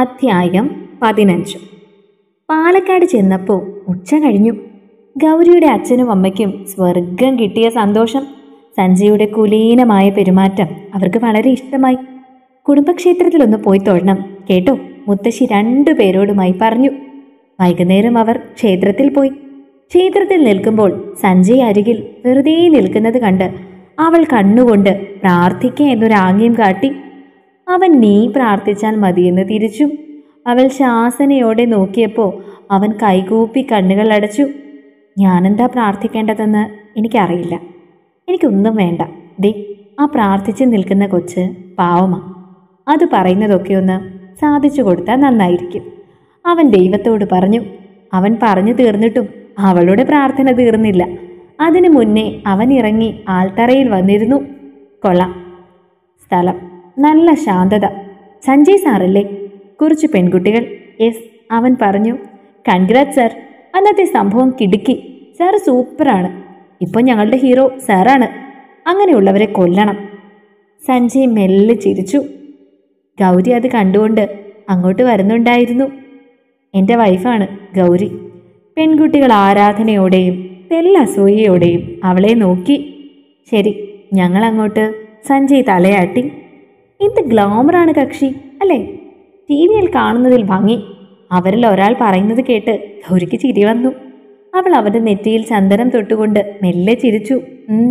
അധ്യായം പതിനഞ്ച് പാലക്കാട് ചെന്നപ്പോൾ ഉച്ച കഴിഞ്ഞു ഗൗരിയുടെ അച്ഛനും അമ്മയ്ക്കും സ്വർഗം കിട്ടിയ സന്തോഷം സഞ്ജയുടെ കുലീനമായ പെരുമാറ്റം അവർക്ക് വളരെ ഇഷ്ടമായി കുടുംബക്ഷേത്രത്തിലൊന്ന് പോയി തൊഴണം കേട്ടോ മുത്തശ്ശി രണ്ടു പേരോടുമായി പറഞ്ഞു വൈകുന്നേരം അവർ ക്ഷേത്രത്തിൽ പോയി ക്ഷേത്രത്തിൽ നിൽക്കുമ്പോൾ സഞ്ജയ് അരികിൽ വെറുതെ നിൽക്കുന്നത് കണ്ട് അവൾ കണ്ണുകൊണ്ട് പ്രാർത്ഥിക്ക എന്നൊരാംഗ്യം കാട്ടി അവൻ നീ പ്രാർത്ഥിച്ചാൽ മതിയെന്ന് തിരിച്ചു അവൾ ശാസനയോടെ നോക്കിയപ്പോൾ അവൻ കൈകൂപ്പി കണ്ണുകൾ അടച്ചു ഞാനെന്താ പ്രാർത്ഥിക്കേണ്ടതെന്ന് എനിക്കറിയില്ല എനിക്കൊന്നും വേണ്ട ദേ ആ പ്രാർത്ഥിച്ച് നിൽക്കുന്ന കൊച്ച് പാവമാ അത് പറയുന്നതൊക്കെ ഒന്ന് സാധിച്ചു കൊടുത്താൽ നന്നായിരിക്കും അവൻ ദൈവത്തോട് പറഞ്ഞു അവൻ പറഞ്ഞു തീർന്നിട്ടും അവളുടെ പ്രാർത്ഥന തീർന്നില്ല അതിനു മുന്നേ അവൻ ഇറങ്ങി ആൾത്തറയിൽ വന്നിരുന്നു കൊള്ളാം സ്ഥലം നല്ല ശാന്തത സഞ്ജയ് സാറല്ലേ കുറച്ച് പെൺകുട്ടികൾ യെസ് അവൻ പറഞ്ഞു കൺഗ്രാറ്റ് സാർ അന്നത്തെ സംഭവം കിടുക്കി സാർ സൂപ്പറാണ് ഇപ്പോൾ ഞങ്ങളുടെ ഹീറോ സാറാണ് അങ്ങനെയുള്ളവരെ കൊല്ലണം സഞ്ജയ് മെല്ലെ ചിരിച്ചു ഗൗരി അത് കണ്ടുകൊണ്ട് അങ്ങോട്ട് വരുന്നുണ്ടായിരുന്നു എൻ്റെ വൈഫാണ് ഗൗരി പെൺകുട്ടികൾ ആരാധനയോടെയും തെല്ലസൂയയോടെയും അവളെ നോക്കി ശരി ഞങ്ങൾ അങ്ങോട്ട് സഞ്ജയ് തലയാട്ടി എന്ത് ഗ്ലാമറാണ് കക്ഷി അല്ലേ ടി വിയിൽ കാണുന്നതിൽ ഭംഗി അവരിൽ ഒരാൾ പറയുന്നത് കേട്ട് ഗൗരിക്ക് ചിരി വന്നു അവൾ അവന്റെ നെറ്റിയിൽ ചന്ദനം തൊട്ടുകൊണ്ട് മെല്ലെ ചിരിച്ചു "ഉം."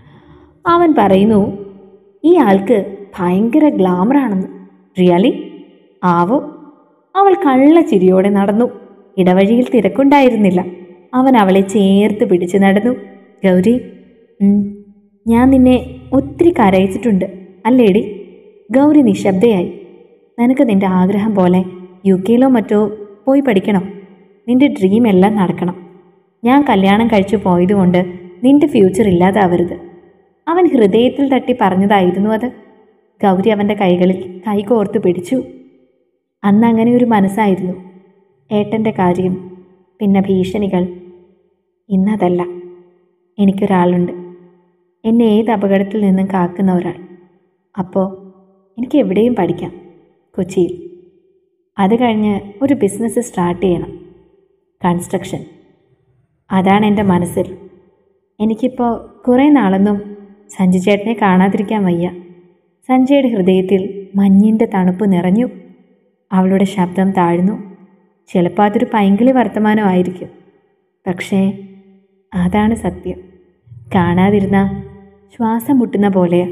അവൻ പറയുന്നു ഈ ആൾക്ക് ഭയങ്കര ഗ്ലാമറാണെന്ന് റിയലി ആവോ അവൾ കള്ള ചിരിയോടെ നടന്നു ഇടവഴിയിൽ തിരക്കുണ്ടായിരുന്നില്ല അവൻ അവളെ ചേർത്ത് പിടിച്ച് നടന്നു ഗൗരി "ഉം, ഞാൻ നിന്നെ ഒത്തിരി കരയിച്ചിട്ടുണ്ട് അല്ലേടി ഗൗരി നിശബ്ദയായി നിനക്ക് നിന്റെ ആഗ്രഹം പോലെ യു കെയിലോ മറ്റോ പോയി പഠിക്കണം നിന്റെ ഡ്രീം എല്ലാം നടക്കണം ഞാൻ കല്യാണം കഴിച്ചു പോയതുകൊണ്ട് നിന്റെ ഫ്യൂച്ചർ ഇല്ലാതാവരുത് അവൻ ഹൃദയത്തിൽ തട്ടി പറഞ്ഞതായിരുന്നു അത് ഗൗരി അവൻ്റെ കൈകളിൽ കൈകോർത്ത് പിടിച്ചു അന്ന് അങ്ങനെ ഒരു മനസ്സായിരുന്നു ഏട്ടൻ്റെ കാര്യം പിന്നെ ഭീഷണികൾ ഇന്നതല്ല എനിക്കൊരാളുണ്ട് എന്നെ ഏത് അപകടത്തിൽ നിന്നും കാക്കുന്ന ഒരാൾ അപ്പോൾ എനിക്ക് എവിടെയും പഠിക്കാം കൊച്ചിയിൽ അത് കഴിഞ്ഞ് ഒരു ബിസിനസ് സ്റ്റാർട്ട് ചെയ്യണം കൺസ്ട്രക്ഷൻ അതാണ് എൻ്റെ മനസ്സിൽ എനിക്കിപ്പോൾ കുറേ നാളൊന്നും സഞ്ജു ചേട്ടനെ കാണാതിരിക്കാൻ വയ്യ സഞ്ജയുടെ ഹൃദയത്തിൽ മഞ്ഞിൻ്റെ തണുപ്പ് നിറഞ്ഞു അവളുടെ ശബ്ദം താഴ്ന്നു ചിലപ്പോൾ അതൊരു പൈങ്കിളി വർത്തമാനമായിരിക്കും പക്ഷേ അതാണ് സത്യം കാണാതിരുന്ന ശ്വാസം മുട്ടുന്ന പോലെ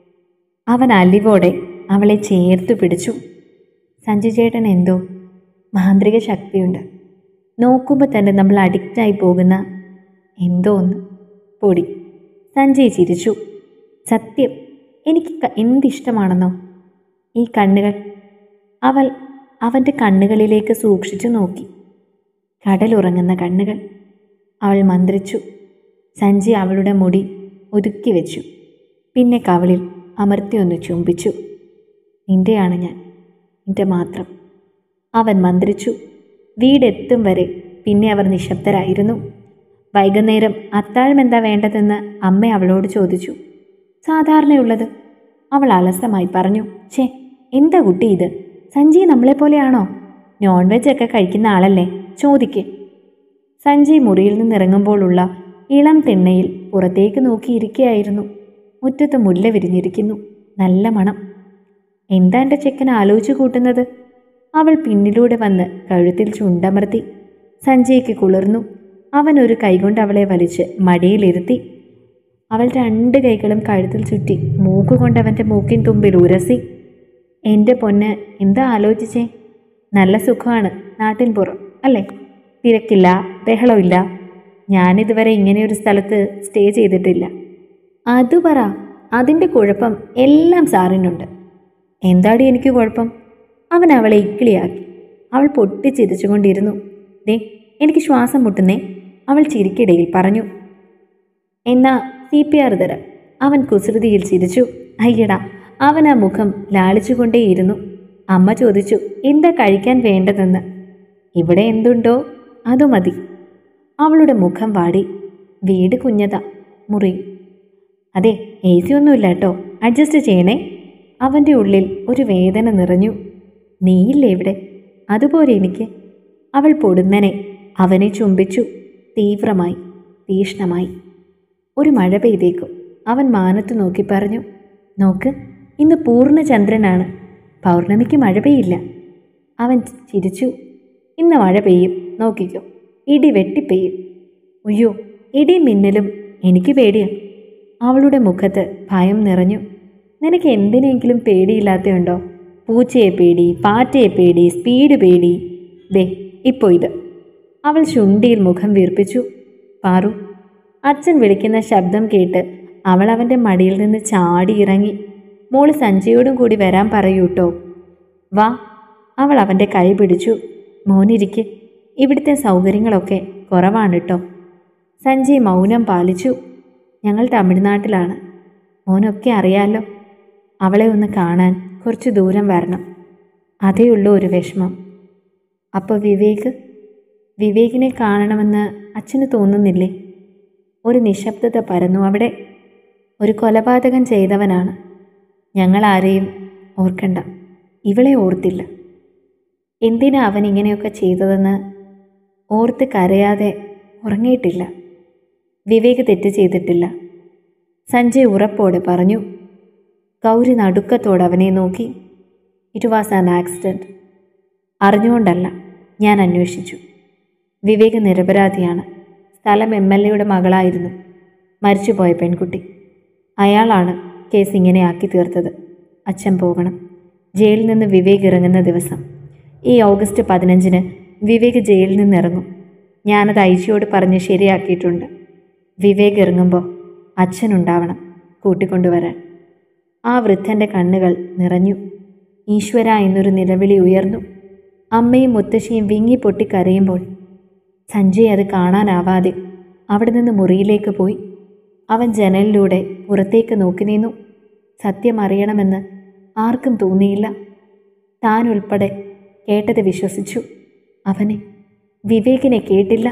അവൻ അലിവോടെ അവളെ ചേർത്ത് പിടിച്ചു സഞ്ജു ചേട്ടൻ എന്തോ മാന്ത്രിക ശക്തിയുണ്ട് നോക്കുമ്പോൾ തന്നെ നമ്മൾ അഡിക്റ്റായി പോകുന്ന എന്തോ ഒന്ന് പൊടി സഞ്ജയ് ചിരിച്ചു സത്യം എനിക്ക് ക- എന്തിഷ്ടമാണെന്നോ ഈ കണ്ണുകൾ അവൾ അവൻ്റെ കണ്ണുകളിലേക്ക് സൂക്ഷിച്ചു നോക്കി കടലുറങ്ങുന്ന കണ്ണുകൾ അവൾ മന്ത്രിച്ചു സഞ്ജയ് അവളുടെ മുടി ഒതുക്കി വെച്ചു പിന്നെ കവളിൽ അമർത്തി ഒന്ന് ചുംബിച്ചു നിന്റെയാണ് ഞാൻ നിന്റെ മാത്രം അവൻ മന്ത്രിച്ചു വീടെത്തും വരെ പിന്നെ അവർ നിശബ്ദരായിരുന്നു വൈകുന്നേരം അത്താഴം എന്താ വേണ്ടതെന്ന് അമ്മ അവളോട് ചോദിച്ചു സാധാരണയുള്ളത് അവൾ അലസമായി പറഞ്ഞു ഛേ എന്താ കുട്ടി ഇത് സഞ്ജയ് നമ്മളെപ്പോലെയാണോ നോൺ വെജ് ഒക്കെ കഴിക്കുന്ന ആളല്ലേ ചോദിക്ക് സഞ്ജയ് മുറിയിൽ നിന്നിറങ്ങുമ്പോഴുള്ള ഇളം തിണ്ണയിൽ പുറത്തേക്ക് നോക്കിയിരിക്കുകയായിരുന്നു മുറ്റത്ത് മുല്ല വിരിഞ്ഞിരിക്കുന്നു നല്ല മണം എന്താ എൻ്റെ ചെക്കൻ ആലോചിച്ചു കൂട്ടുന്നത് അവൾ പിന്നിലൂടെ വന്ന് കഴുത്തിൽ ചുണ്ടമർത്തി സഞ്ജയ്ക്ക് കുളിർന്നു അവൻ ഒരു കൈകൊണ്ട് അവളെ വലിച്ച് മടിയിലിരുത്തി അവൾ രണ്ട് കൈകളും കഴുത്തിൽ ചുറ്റി മൂക്കുകൊണ്ട് അവൻ്റെ മൂക്കിൻ തുമ്പിൽ ഉരസി എൻ്റെ പൊന്ന് എന്താ ആലോചിച്ചേ നല്ല സുഖമാണ് നാട്ടിൻ പുറം അല്ലേ തിരക്കില്ല ബഹളമില്ല ഞാനിതുവരെ ഇങ്ങനെ ഒരു സ്ഥലത്ത് സ്റ്റേ ചെയ്തിട്ടില്ല അത് പറ അതിൻ്റെ കുഴപ്പം എല്ലാം സാറിനുണ്ട് എന്താടി എനിക്ക് കുഴപ്പം അവൻ അവളെ ഇക്കിളിയാക്കി അവൾ പൊട്ടിച്ചിരിച്ചുകൊണ്ടിരുന്നു ദേ എനിക്ക് ശ്വാസം മുട്ടുന്നേ അവൾ ചിരിക്കിടയിൽ പറഞ്ഞു എന്നാ സി പി ആർ തരാം അവൻ കുസൃതിയിൽ ചിരിച്ചു അയ്യടാ അവൻ ആ മുഖം ലാളിച്ചുകൊണ്ടേയിരുന്നു അമ്മ ചോദിച്ചു എന്താ കഴിക്കാൻ വേണ്ടതെന്ന് ഇവിടെ എന്തുണ്ടോ അതു മതി അവളുടെ മുഖം വാടി വീട് കുഞ്ഞതാ മുറി അതെ എ സി ഒന്നുമില്ല കേട്ടോ അഡ്ജസ്റ്റ് ചെയ്യണേ അവൻ്റെ ഉള്ളിൽ ഒരു വേദന നിറഞ്ഞു നീയില്ലേ ഇവിടെ അതുപോലെ എനിക്ക് അവൾ പൊടുന്നനെ അവനെ ചുംബിച്ചു തീവ്രമായി തീഷ്ണമായി ഒരു മഴ പെയ്തേക്കും അവൻ മാനത്ത് നോക്കി പറഞ്ഞു നോക്ക് ഇന്ന് പൂർണ്ണചന്ദ്രനാണ് പൗർണമിക്ക് മഴ പെയ്യില്ല അവൻ ചിരിച്ചു ഇന്ന് മഴ പെയ്യും നോക്കിക്കോ ഇടി വെട്ടിപ്പെയ്യും അയ്യോ ഇടിയും മിന്നലും എനിക്ക് പേടിയാ അവളുടെ മുഖത്ത് ഭയം നിറഞ്ഞു നിനക്ക് എന്തിനെങ്കിലും പേടിയില്ലാത്തയുണ്ടോ പൂച്ചയെ പേടി പാറ്റയെ പേടി സ്പീഡ് പേടി ദേ ഇപ്പോൾ ഇത് അവൾ ശുണ്ടിയിൽ മുഖം വീർപ്പിച്ചു പാറു അച്ഛൻ വിളിക്കുന്ന ശബ്ദം കേട്ട് അവൾ അവൻ്റെ മടിയിൽ നിന്ന് ചാടി ഇറങ്ങി മോള് സഞ്ജയോടും കൂടി വരാൻ പറയൂട്ടോ വാ അവൾ അവൻ്റെ കൈ പിടിച്ചു മോനിരിക്ക് ഇവിടുത്തെ സൗകര്യങ്ങളൊക്കെ കുറവാണ് കേട്ടോ സഞ്ജയ് മൗനം പാലിച്ചു ഞങ്ങൾ തമിഴ്നാട്ടിലാണ് മോനൊക്കെ അറിയാലോ അവളെ ഒന്ന് കാണാൻ കുറച്ച് ദൂരം വരണം അതേ ഉള്ളൂ ഒരു വിഷമം അപ്പോൾ വിവേക് വിവേകിനെ കാണണമെന്ന് അച്ഛന് തോന്നുന്നില്ലേ ഒരു നിശബ്ദത പരന്നു അവിടെ ഒരു കൊലപാതകം ചെയ്തവനാണ് ഞങ്ങൾ ആരെയും ഓർക്കണ്ട ഇവളെ ഓർത്തില്ല എന്തിനാ അവൻ ഇങ്ങനെയൊക്കെ ചെയ്തതെന്ന് ഓർത്ത് കരയാതെ ഉറങ്ങിയിട്ടില്ല വിവേക് തെറ്റ് ചെയ്തിട്ടില്ല സഞ്ജയ് ഉറപ്പോടെ പറഞ്ഞു ഗൗരി നടുക്കത്തോടെ അവനെ നോക്കി ഇറ്റ് വാസ് ആൻ ആക്സിഡൻറ്റ് അറിഞ്ഞുകൊണ്ടല്ല ഞാൻ അന്വേഷിച്ചു വിവേക് നിരപരാധിയാണ് സ്ഥലം എം എൽ എയുടെ മകളായിരുന്നു മരിച്ചുപോയ പെൺകുട്ടി അയാളാണ് കേസ് ഇങ്ങനെ ആക്കി തീർത്തത് അച്ഛൻ പോകണം ജയിലിൽ നിന്ന് വിവേക് ഇറങ്ങുന്ന ദിവസം ഈ ഓഗസ്റ്റ് പതിനഞ്ചിന് വിവേക് ജയിലിൽ നിന്ന് ഇറങ്ങും ഞാനത് ഐജിയോട് പറഞ്ഞ് ശരിയാക്കിയിട്ടുണ്ട് വിവേക് ഇറങ്ങുമ്പോൾ അച്ഛനുണ്ടാവണം കൂട്ടിക്കൊണ്ടുവരാൻ ആ വൃദ്ധൻ്റെ കണ്ണുകൾ നിറഞ്ഞു ഈശ്വര എന്നൊരു നിലവിളി ഉയർന്നു അമ്മയും മുത്തശ്ശിയും വിങ്ങി പൊട്ടി കരയുമ്പോൾ സഞ്ജയ് അത് കാണാനാവാതെ അവിടെ നിന്ന് മുറിയിലേക്ക് പോയി അവൻ ജനലിലൂടെ പുറത്തേക്ക് നോക്കി നിന്നു സത്യം അറിയണമെന്ന് ആർക്കും തോന്നിയില്ല താൻ ഉൾപ്പെടെ കേട്ടത് വിശ്വസിച്ചു അവനെ വിവേകിനെ കേട്ടില്ല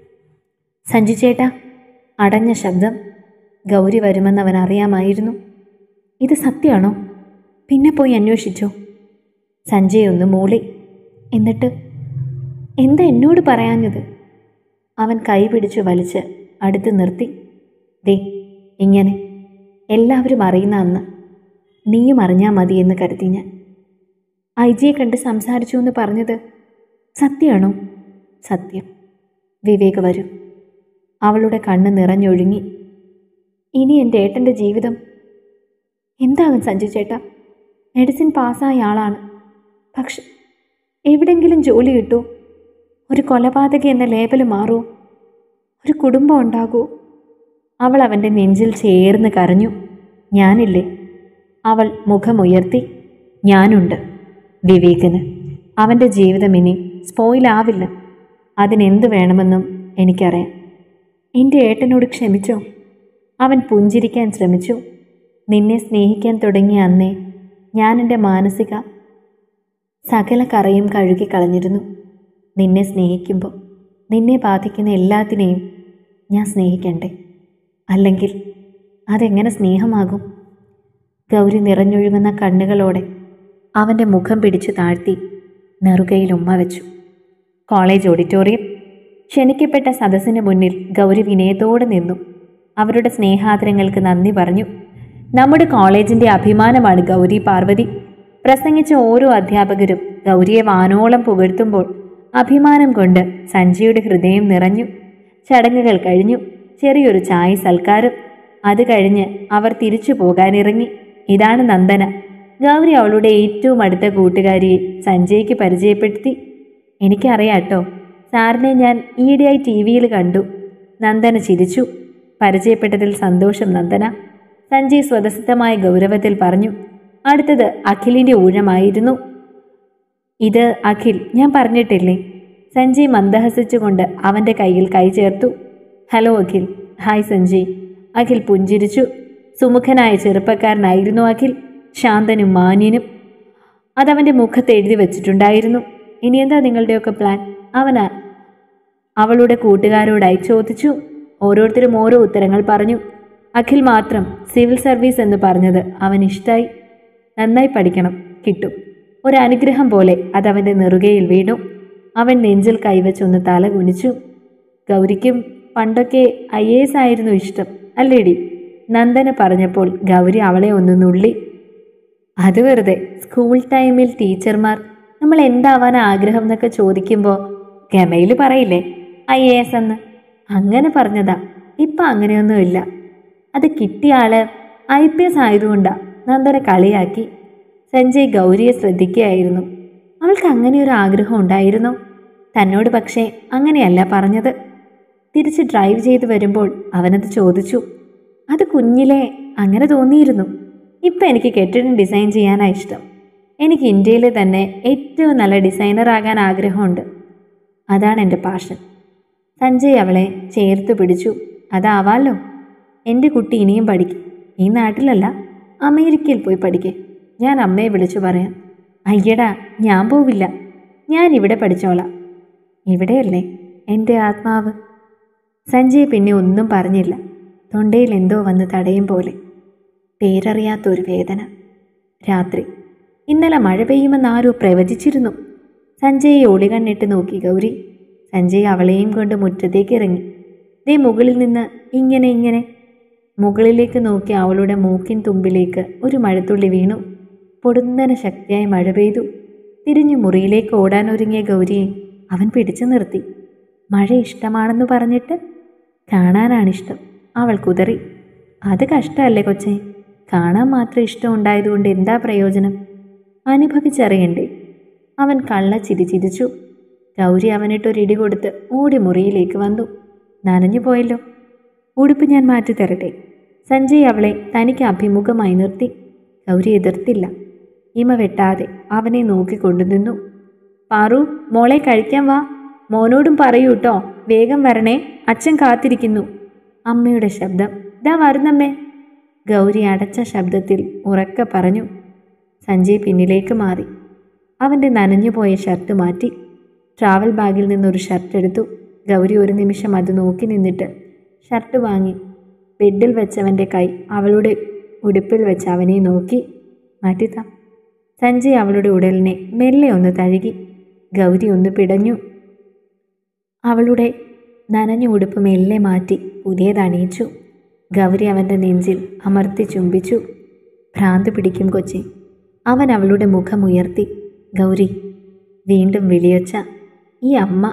സഞ്ജു ചേട്ടാ അടഞ്ഞ ശബ്ദം ഗൗരി വരുമെന്ന് അവൻ അറിയാമായിരുന്നു ഇത് സത്യമാണോ പിന്നെ പോയി അന്വേഷിച്ചോ സഞ്ജയ് ഒന്ന് മൂളി എന്നിട്ട് എന്താ എന്നോട് പറയാഞ്ഞത് അവൻ കൈ പിടിച്ചു വലിച്ച് അടുത്ത് നിർത്തി ദേ ഇങ്ങനെ എല്ലാവരും അറിയുന്ന അന്ന് നീയും അറിഞ്ഞാൽ മതി എന്ന് കരുതി ഞാൻ ഐ ജിയെ കണ്ട് സംസാരിച്ചു എന്ന് പറഞ്ഞത് സത്യമാണോ സത്യം വിവേക് വരൂ അവളുടെ കണ്ണ് നിറഞ്ഞൊഴുങ്ങി ഇനി എൻ്റെ ഏട്ടൻ്റെ ജീവിതം എന്താകും സഞ്ജു ചേട്ടാ മെഡിസിൻ പാസ്സായ ആളാണ് പക്ഷെ എവിടെങ്കിലും ജോലി കിട്ടുമോ ഒരു കൊലപാതക എന്ന ലേബൽ മാറുമോ ഒരു കുടുംബം ഉണ്ടാകുമോ അവൾ അവൻ്റെ നെഞ്ചിൽ ചേർന്ന് കരഞ്ഞു ഞാനില്ലേ അവൾ മുഖമുയർത്തി ഞാനുണ്ട് വിവേകിന് അവൻ്റെ ജീവിതം ഇനി സ്പോയിലാവില്ല അതിനെന്ത് വേണമെന്നും എനിക്കറിയാം എൻ്റെ ഏട്ടനോട് ക്ഷമിച്ചോ അവൻ പുഞ്ചിരിക്കാൻ ശ്രമിച്ചു നിന്നെ സ്നേഹിക്കാൻ തുടങ്ങിയ അന്നേ ഞാൻ എൻ്റെ മാനസിക സകല കറയും കഴുകി കളഞ്ഞിരുന്നു നിന്നെ സ്നേഹിക്കുമ്പോൾ നിന്നെ ബാധിക്കുന്ന എല്ലാത്തിനെയും ഞാൻ സ്നേഹിക്കണ്ടേ അല്ലെങ്കിൽ അതെങ്ങനെ സ്നേഹമാകും ഗൗരി നിറഞ്ഞൊഴുകുന്ന കണ്ണുകളോടെ അവൻ്റെ മുഖം പിടിച്ചു താഴ്ത്തി നെറുകയിൽ ഉമ്മ വെച്ചു കോളേജ് ഓഡിറ്റോറിയം ക്ഷണിക്കപ്പെട്ട സദസ്സിന് മുന്നിൽ ഗൗരി വിനയത്തോടെ നിന്നു അവരുടെ സ്നേഹാദരങ്ങൾക്ക് നന്ദി പറഞ്ഞു നമ്മുടെ കോളേജിന്റെ അഭിമാനമാണ് ഗൗരി പാർവതി പ്രസംഗിച്ച ഓരോ അധ്യാപകരും ഗൗരിയെ വാനോളം പുകഴ്ത്തുമ്പോൾ അഭിമാനം കൊണ്ട് സഞ്ജയുടെ ഹൃദയം നിറഞ്ഞു ചടങ്ങുകൾ കഴിഞ്ഞു ചെറിയൊരു ചായ സൽക്കാരം അത് കഴിഞ്ഞ് അവർ തിരിച്ചു പോകാനിറങ്ങി ഇതാണ് നന്ദന ഗൗരി അവളുടെ ഏറ്റവും അടുത്ത കൂട്ടുകാരിയെ സഞ്ജയ്ക്ക് പരിചയപ്പെടുത്തി എനിക്കറിയാട്ടോ സാറിനെ ഞാൻ ഈയിടെയായി ടി വിയിൽ കണ്ടു നന്ദന ചിരിച്ചു പരിചയപ്പെട്ടതിൽ സന്തോഷം നന്ദന സഞ്ജയ് സ്വതസിദ്ധമായ ഗൗരവത്തിൽ പറഞ്ഞു അടുത്തത് അഖിലിന്റെ ഊഴമായിരുന്നു ഇത് അഖിൽ ഞാൻ പറഞ്ഞിട്ടില്ലേ സഞ്ജയ് മന്ദഹസിച്ചുകൊണ്ട് അവൻ്റെ കയ്യിൽ കൈ ചേർത്തു ഹലോ അഖിൽ ഹായ് സഞ്ജയ് അഖിൽ പുഞ്ചിരിച്ചു സുമുഖനായ ചെറുപ്പക്കാരനായിരുന്നു അഖിൽ ശാന്തനും മാന്യനും അതവൻ്റെ മുഖത്ത് എഴുതി വെച്ചിട്ടുണ്ടായിരുന്നു ഇനി എന്താ നിങ്ങളുടെയൊക്കെ പ്ലാൻ അവനാ അവളുടെ കൂട്ടുകാരോടായി ചോദിച്ചു ഓരോരുത്തരും ഓരോ ഉത്തരങ്ങൾ പറഞ്ഞു അഖിൽ മാത്രം സിവിൽ സർവീസ് എന്ന് പറഞ്ഞത് അവൻ ഇഷ്ടായി നന്നായി പഠിക്കണം കിട്ടും ഒരനുഗ്രഹം പോലെ അതവൻ്റെ നെറുകയിൽ വീണു അവൻ നെഞ്ചിൽ കൈവച്ചൊന്ന് തല കുനിച്ചു ഗൗരിക്കും പണ്ടൊക്കെ ഐ എ എസ് ആയിരുന്നു ഇഷ്ടം അല്ലേടി നന്ദന പറഞ്ഞപ്പോൾ ഗൗരി അവളെ ഒന്ന് നുള്ളി അത് വെറുതെ സ്കൂൾ ടൈമിൽ ടീച്ചർമാർ നമ്മൾ എന്താവാൻ ആഗ്രഹം എന്നൊക്കെ ചോദിക്കുമ്പോൾ ഗമയിൽ പറയില്ലേ ഐ എ എസ് എന്ന് അങ്ങനെ പറഞ്ഞതാ ഇപ്പം അങ്ങനെയൊന്നുമില്ല അത് കിട്ടിയ ആള് ഐ പി എസ് ആയതുകൊണ്ടാ നന്ദന കളിയാക്കി സഞ്ജയ് ഗൗരിയെ ശ്രദ്ധിക്കുകയായിരുന്നു അവൾക്ക് അങ്ങനെ ഒരു ആഗ്രഹം ഉണ്ടായിരുന്നു തന്നോട് പക്ഷേ അങ്ങനെയല്ല പറഞ്ഞത് തിരിച്ച് ഡ്രൈവ് ചെയ്ത് വരുമ്പോൾ അവനത് ചോദിച്ചു അത് കുഞ്ഞിലെ അങ്ങനെ തോന്നിയിരുന്നു ഇപ്പം എനിക്ക് കെട്ടിടം ഡിസൈൻ ചെയ്യാനാണ് ഇഷ്ടം എനിക്ക് ഇന്ത്യയിലെ തന്നെ ഏറ്റവും നല്ല ഡിസൈനർ ആകാൻ ആഗ്രഹമുണ്ട് അതാണ് എൻ്റെ പാഷൻ സഞ്ജയ് അവളെ ചേർത്ത് പിടിച്ചു അതാവാലോ എൻ്റെ കുട്ടി ഇനിയും പഠിക്കും ഈ നാട്ടിലല്ല അമേരിക്കയിൽ പോയി പഠിക്കേ ഞാൻ അമ്മയെ വിളിച്ചു പറയാം അയ്യടാ ഞാൻ പോവില്ല ഞാൻ ഇവിടെ പഠിച്ചോളാം ഇവിടെയല്ലേ എൻ്റെ ആത്മാവ് സഞ്ജയ് പിന്നെ ഒന്നും പറഞ്ഞില്ല തൊണ്ടയിൽ എന്തോ വന്ന് തടയും പോലെ പേരറിയാത്തൊരു വേദന രാത്രി ഇന്നലെ മഴ പെയ്യുമെന്ന് ആരോ പ്രവചിച്ചിരുന്നു സഞ്ജയെ ഒളികണ്ണിട്ട് നോക്കി ഗൗരി സഞ്ജയ് അവളെയും കൊണ്ട് മുറ്റത്തേക്ക് ഇറങ്ങി ദേ മുകളിൽ നിന്ന് ഇങ്ങനെ ഇങ്ങനെ മുകളിലേക്ക് നോക്കി അവളുടെ മൂക്കിൻ തുമ്പിലേക്ക് ഒരു മഴത്തുള്ളി വീണു പൊടുന്നനെ ശക്തിയായി മഴ പെയ്തു തിരിഞ്ഞു മുറിയിലേക്ക് ഓടാനൊരുങ്ങിയ ഗൗരിയെ അവൻ പിടിച്ചു നിർത്തി മഴ ഇഷ്ടമാണെന്ന് പറഞ്ഞിട്ട് കാണാനാണിഷ്ടം അവൾ കുതറി അത് കഷ്ടമല്ലേ കൊച്ചേ കാണാൻ മാത്രം ഇഷ്ടം ഉണ്ടായതുകൊണ്ട് എന്താ പ്രയോജനം അനുഭവിച്ചറിയണ്ടേ അവൻ കള്ള ചിരി ചിരിച്ചു ഗൗരി അവനിട്ടൊരിടി കൊടുത്ത് ഓടി മുറിയിലേക്ക് വന്നു നനഞ്ഞു പോയല്ലോ ഉടുപ്പ് ഞാൻ മാറ്റി തരട്ടെ സഞ്ജയ് അവളെ തനിക്ക് അഭിമുഖമായി നിർത്തി ഗൗരി എതിർത്തില്ല ഇമ വെട്ടാതെ അവനെ നോക്കിക്കൊണ്ടു നിന്നു പാറു മോളെ കഴിക്കാൻ വാ മോനോടും പറയൂ കേട്ടോ വേഗം വരണേ അച്ഛൻ കാത്തിരിക്കുന്നു അമ്മയുടെ ശബ്ദം ഇതാ വരുന്നമ്മേ ഗൗരി അടച്ച ശബ്ദത്തിൽ ഉറക്കെ പറഞ്ഞു സഞ്ജയ് പിന്നിലേക്ക് മാറി അവൻ്റെ നനഞ്ഞുപോയ ഷർട്ട് മാറ്റി ട്രാവൽ ബാഗിൽ നിന്നൊരു ഷർട്ട് എടുത്തു ഗൗരി ഒരു നിമിഷം അത് നോക്കി നിന്നിട്ട് ഷർട്ട് വാങ്ങി ബെഡിൽ വെച്ചവൻ്റെ കൈ അവളുടെ ഉടുപ്പിൽ വെച്ച് അവനെ നോക്കി മാറ്റിത്താം സഞ്ജയ് അവളുടെ ഉടലിനെ മെല്ലെ ഒന്ന് തഴുകി ഗൗരി ഒന്ന് പിടഞ്ഞു അവളുടെ നനഞ്ഞ ഉടുപ്പ് മെല്ലെ മാറ്റി പുതിയതണിയിച്ചു ഗൗരി അവൻ്റെ നെഞ്ചിൽ അമർത്തി ചുംബിച്ചു ഭ്രാന്ത് പിടിക്കും കൊച്ചി അവൻ അവളുടെ മുഖം ഉയർത്തി ഗൗരി വീണ്ടും വിളിയൊച്ച ഈ അമ്മ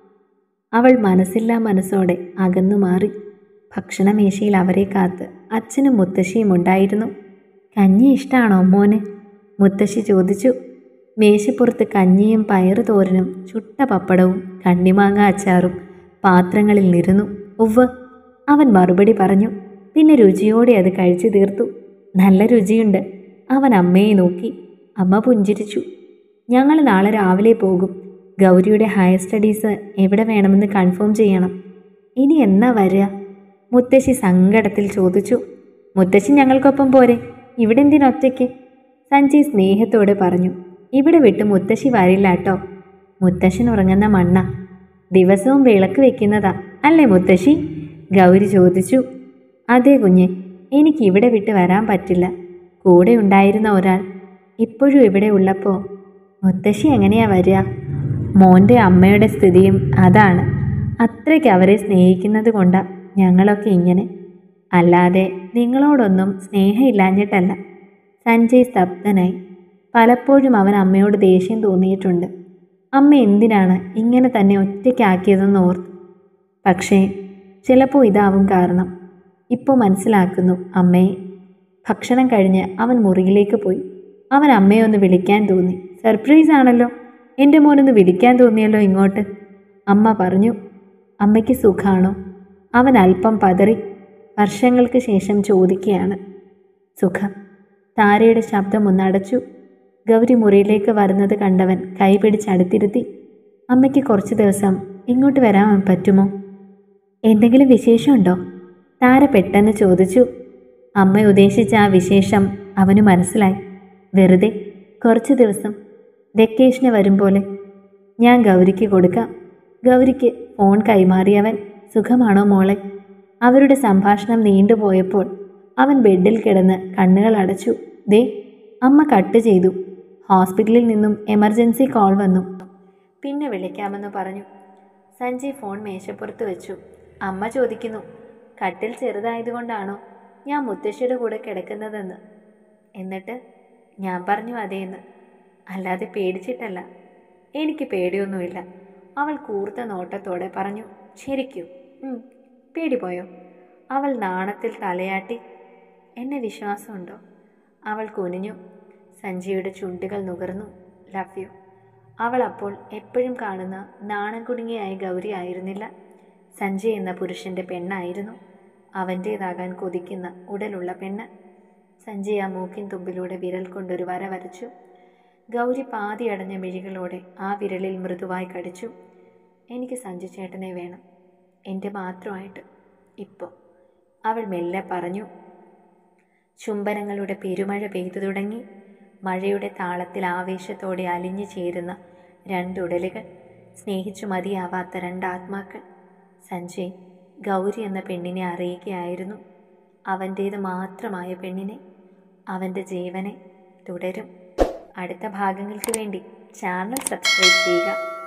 അവൾ മനസ്സില്ലാ മനസ്സോടെ അകന്നു മാറി ഭക്ഷണമേശയിൽ അവരെ കാത്ത് അച്ഛനും മുത്തശ്ശിയും ഉണ്ടായിരുന്നു കഞ്ഞി ഇഷ്ടാണോ മോന് മുത്തശ്ശി ചോദിച്ചു മേശപ്പുറത്ത് കഞ്ഞിയും പയറ് തോരനും ചുട്ട പപ്പടവും കണ്ണിമാങ്ങ അച്ചാറും പാത്രങ്ങളിൽ നിരുന്നു ഉവ്വ് അവൻ മറുപടി പറഞ്ഞു പിന്നെ രുചിയോടെ അത് കഴിച്ചു തീർത്തു നല്ല രുചിയുണ്ട് അവൻ അമ്മയെ നോക്കി അമ്മ പുഞ്ചിരിച്ചു ഞങ്ങൾ നാളെ രാവിലെ പോകും ഗൗരിയുടെ ഹയർ സ്റ്റഡീസ് എവിടെ വേണമെന്ന് കൺഫേം ചെയ്യണം ഇനി എന്നാ വരിക മുത്തശ്ശി സങ്കടത്തിൽ ചോദിച്ചു മുത്തശ്ശി ഞങ്ങൾക്കൊപ്പം പോരെ ഇവിടെ എന്തിനൊറ്റയ്ക്ക് സഞ്ജയ് സ്നേഹത്തോടെ പറഞ്ഞു ഇവിടെ വിട്ട് മുത്തശ്ശി വരില്ല കേട്ടോ മുത്തശ്ശൻ ഉറങ്ങുന്ന മണ്ണ ദിവസവും വിളക്ക് വെക്കുന്നതാ അല്ലേ മുത്തശ്ശി ഗൗരി ചോദിച്ചു അതെ കുഞ്ഞെ എനിക്ക് ഇവിടെ വിട്ട് വരാൻ പറ്റില്ല കൂടെ ഉണ്ടായിരുന്ന ഒരാൾ ഇപ്പോഴും ഇവിടെ ഉള്ളപ്പോൾ മുത്തശ്ശി എങ്ങനെയാ വരിക മോൻ്റെ അമ്മയുടെ സ്ഥിതിയും അതാണ് അത്രയ്ക്ക് അവരെ സ്നേഹിക്കുന്നത് കൊണ്ടാ ഞങ്ങളൊക്കെ ഇങ്ങനെ അല്ലാതെ നിങ്ങളോടൊന്നും സ്നേഹമില്ലാഞ്ഞിട്ടല്ല സഞ്ജയ് സ്തബ്ധനായി പലപ്പോഴും അവൻ അമ്മയോട് ദേഷ്യം തോന്നിയിട്ടുണ്ട് അമ്മ എന്തിനാണ് ഇങ്ങനെ തന്നെ ഒറ്റയ്ക്കാക്കിയതെന്ന് ഓർത്ത് പക്ഷേ ചിലപ്പോൾ ഇതാവും കാരണം ഇപ്പോൾ മനസ്സിലാക്കുന്നു അമ്മയെ ഭക്ഷണം കഴിഞ്ഞ് അവൻ മുറിയിലേക്ക് പോയി അവൻ അമ്മയെ ഒന്ന് വിളിക്കാൻ തോന്നി സർപ്രൈസ് ആണല്ലോ എൻ്റെ മോനൊന്ന് വിളിക്കാൻ തോന്നിയല്ലോ ഇങ്ങോട്ട് അമ്മ പറഞ്ഞു അമ്മയ്ക്ക് സുഖാണോ അവൻ അല്പം പതറി വർഷങ്ങൾക്ക് ശേഷം ചോദിക്കുകയാണ് സുഖം താരയുടെ ശബ്ദം ഒന്നടച്ചു ഗൗരി മുറിയിലേക്ക് വരുന്നത് കണ്ടവൻ കൈപിടിച്ചടുത്തിരുത്തി അമ്മയ്ക്ക് കുറച്ച് ദിവസം ഇങ്ങോട്ട് വരാൻ പറ്റുമോ എന്തെങ്കിലും വിശേഷമുണ്ടോ താര പെട്ടെന്ന് ചോദിച്ചു അമ്മ ഉദ്ദേശിച്ച ആ വിശേഷം അവന് മനസ്സിലായി വെറുതെ കുറച്ച് ദിവസം വെക്കേഷന് വരും പോലെ ഞാൻ ഗൗരിക്ക് കൊടുക്കാം ഗൗരിക്ക് ഫോൺ കൈമാറിയവൻ സുഖമാണോ മോളെ അവരുടെ സംഭാഷണം നീണ്ടുപോയപ്പോൾ അവൻ ബെഡിൽ കിടന്ന് കണ്ണുകൾ അടച്ചു ദേ അമ്മ കട്ട് ചെയ്തു ഹോസ്പിറ്റലിൽ നിന്നും എമർജൻസി കോൾ വന്നു പിന്നെ വിളിക്കാമെന്ന് പറഞ്ഞു സഞ്ജയ് ഫോൺ മേശപ്പുറത്ത് വെച്ചു അമ്മ ചോദിക്കുന്നു കട്ടിൽ ചെറുതായതുകൊണ്ടാണോ ഞാൻ മുത്തശ്ശിയുടെ കൂടെ കിടക്കുന്നതെന്ന് എന്നിട്ട് ഞാൻ പറഞ്ഞു അതേന്ന് അല്ലാതെ പേടിച്ചിട്ടല്ല എനിക്ക് പേടിയൊന്നുമില്ല അവൾ കൂർത്ത നോട്ടത്തോടെ പറഞ്ഞു ശരിക്കും ഉം, പേടി പോയോ അവൾ നാണത്തിൽ തലയാട്ടി എന്നെ വിശ്വാസമുണ്ടോ അവൾ കുനിഞ്ഞു സഞ്ജയുടെ ചുണ്ടുകൾ നുകർന്നു ലവ് യു അവൾ അപ്പോൾ എപ്പോഴും കാണുന്ന നാണം കുടുങ്ങിയായ ഗൗരി ആയിരുന്നില്ല സഞ്ജയ് എന്ന പുരുഷന്റെ പെണ്ണായിരുന്നു അവൻ്റേതാകാൻ കൊതിക്കുന്ന ഉടലുള്ള പെണ്ണ് സഞ്ജയ് ആ മൂക്കിൻ തുമ്പിലൂടെ വിരൽ കൊണ്ടൊരു വര വരച്ചു ഗൗരി പാതി അടഞ്ഞ മിഴികളോടെ ആ വിരലിൽ മൃദുവായി കടിച്ചു എനിക്ക് സഞ്ജു ചേട്ടനെ വേണം എൻ്റെ മാത്രമായിട്ട് ഇപ്പോൾ അവൾ മെല്ലെ പറഞ്ഞു ചുംബനങ്ങളുടെ പെരുമഴ പെയ്തു തുടങ്ങി മഴയുടെ താളത്തിൽ ആവേശത്തോടെ അലിഞ്ഞു ചേരുന്ന രണ്ടുടലുകൾ സ്നേഹിച്ചു മതിയാവാത്ത രണ്ടാത്മാക്കൾ സഞ്ജയ് ഗൗരി എന്ന പെണ്ണിനെ അറിയുകയായിരുന്നു അവൻ്റേത് മാത്രമായ പെണ്ണിനെ അവൻ്റെ ജീവനെ തുടരും അടുത്ത ഭാഗങ്ങൾക്ക് വേണ്ടി ചാനൽ സബ്സ്ക്രൈബ് ചെയ്യുക